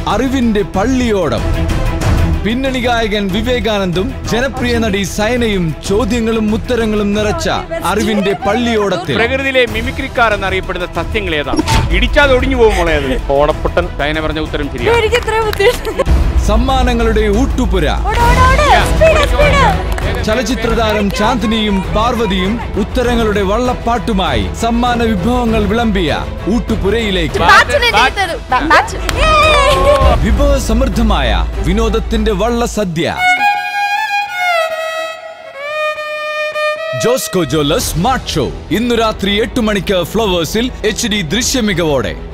അറിവിന്റെ പള്ളിയോടം പിന്നണി ഗായകൻ വിവേകാനന്ദും ജനപ്രിയ നടി സയനയും ചോദ്യങ്ങളും ഉത്തരങ്ങളും നിറച്ച അറിവിന്റെ പള്ളിയോടത്തിൽ പ്രകൃതിയിലെ മിമിക്രിക്കാർ എന്നറിയപ്പെടുന്ന സസ്യങ്ങൾ ഏതാണ് ഇടിച്ചാൽ ഒടിഞ്ഞു പോകും മോളെ അത് ഓടപ്പൊട്ടൻ സൈന പറഞ്ഞ ഉത്തരം ശരിയാണ് എനിക്ക് ഇത്രയും ബുദ്ധിമുട്ട് സമ്മാനങ്ങളുടെ ഊട്ടുപുര ഓട്, ഓട്, ഓട്. Speed, speed. ചലച്ചിത്രതാരം ചാന്ദിനിയും പാർവതിയും ഉത്തരങ്ങളുടെ വള്ളപ്പാട്ടുമായി സമ്മാന വിഭവങ്ങൾ വിളമ്പിയ ഊട്ടുപുരയിലേക്ക് ബാച്ചിനെ എനിക്ക് തരൂ. ബാ- ബാച്ച്. Yay! വിഭവ സമൃദ്ധമായ വിനോദത്തിന്റെ വള്ളസദ്യ ജോസ്കോ ജോലസ് സ്മാർട്ട് ഷോ ഇന്നു രാത്രി എട്ട് മണിക്ക് ഫ്ലവേഴ്സിൽ എച്ച് ഡി ദൃശ്യമികവോടെ